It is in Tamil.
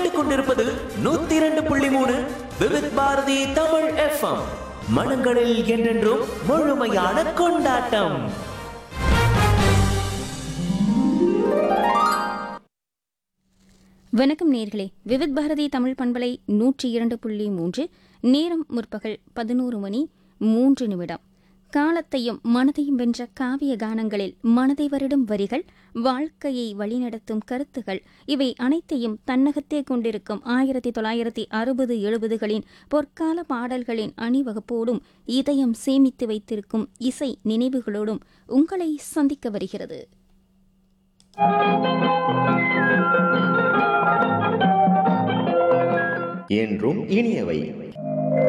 கேட்டுக்கொண்டிருப்பது நூத்தி இரண்டு புள்ளி மூணு விவித் பாரதி தமிழ் எஃப்எம் மனங்களில் என்றென்றும் முழுமையான கொண்டாட்டம் வணக்கம் நேர்களே விவித் பாரதி தமிழ் பண்பலை நூற்றி இரண்டு புள்ளி மூன்று நேரம் முற்பகல் பதினோரு மணி மூன்று நிமிடம் காலத்தையும் மனதையும் வென்ற காவிய கானங்களில் மனதை வருடும் வரிகள் வாழ்க்கையை வழிநடத்தும் கருத்துகள் இவை அனைத்தையும் தன்னகத்தே கொண்டிருக்கும் ஆயிரத்தி தொள்ளாயிரத்தி அறுபது எழுபதுகளின் பொற்கால பாடல்களின் அணிவகுப்போடும் இதயம் சேமித்து வைத்திருக்கும் இசை நினைவுகளோடும் உங்களை சந்திக்க வருகிறது என்றும் இனியவை